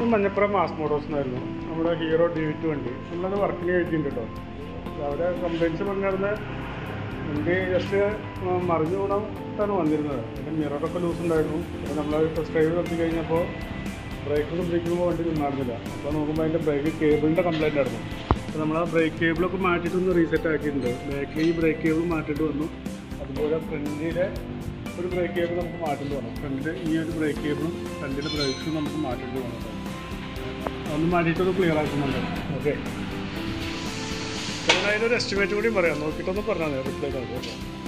മഞ്ഞപ്പുറം mass Motors എന്നായിരുന്നു നമ്മുടെ hero D വിറ്റ് വണ്ടി നമ്മളത് വർക്കിന് കഴിച്ചിട്ടുണ്ട് കേട്ടോ അവിടെ കംപ്ലയിൻസ് പറഞ്ഞിരുന്നത് വണ്ടി ജസ്റ്റ് മറിഞ്ഞു കൂടാൻ വന്നിരുന്നത് പിന്നെ മിററൊക്കെ ലൂസ് ഉണ്ടായിരുന്നു പിന്നെ നമ്മൾ ടെസ്റ്റ് ഡ്രൈവ് നടത്തി കഴിഞ്ഞപ്പോൾ ബ്രേക്ക് ബ്രേക്കുമ്പോൾ വണ്ടി നിന്നായിരുന്നില്ല അപ്പോൾ നോക്കുമ്പോൾ അതിൻ്റെ ബ്രേക്ക് കേബിളിൻ്റെ കംപ്ലയിൻ്റ് ആയിരുന്നു അപ്പോൾ നമ്മൾ ആ ബ്രേക്ക് കേബിളൊക്കെ മാറ്റിയിട്ട് ഒന്ന് റീസെറ്റ് ആക്കിയിട്ടുണ്ട് ബാക്കിൽ ഈ ബ്രേക്ക് കേബിൾ മാറ്റിയിട്ട് വന്നു അതുപോലെ ഫ്രണ്ടിലെ ഒരു ബ്രേക്ക് കേബിൾ നമുക്ക് മാറ്റേണ്ടി വന്നു ഫ്രണ്ടിൽ ഈ ഒരു ബ്രേക്ക് കേബിളും ഫ്രണ്ടിലെ ബ്രേക്സും നമുക്ക് മാറ്റേണ്ടി വന്നു കേട്ടോ. അതൊന്ന് മാറ്റിയിട്ടൊന്ന് ക്ലിയർ ആക്കുന്നുണ്ട് ഓക്കെ അതിനൊരു എസ്റ്റിമേറ്റ് കൂടി പറയാം നോക്കിയിട്ടൊന്ന് പറഞ്ഞാൽ മതി റിപ്ലൈ